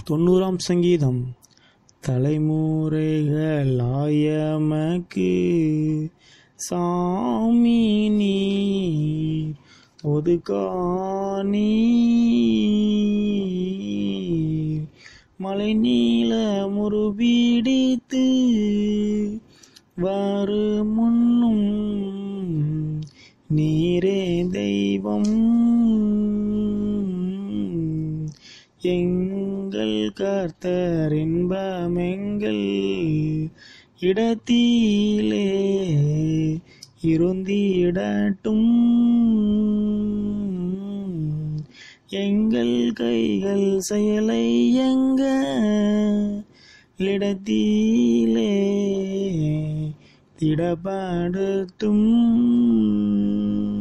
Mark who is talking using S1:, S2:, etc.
S1: தொண்ணூறாம் சங்கீதம் தலைமுறைகளாயமக்கு சாமி நீர் ஒதுக்கானீர் மலை நீல முறுபீடித்து வரு முன்னும் நீரே தெய்வம் எங்கள் கர்த்தர் இன்பமெங்கள் இடத்திலே இருந்திடட்டும் எங்கள் கைகள் செயலை எங்க இடத்திலே திடப்படுத்தும்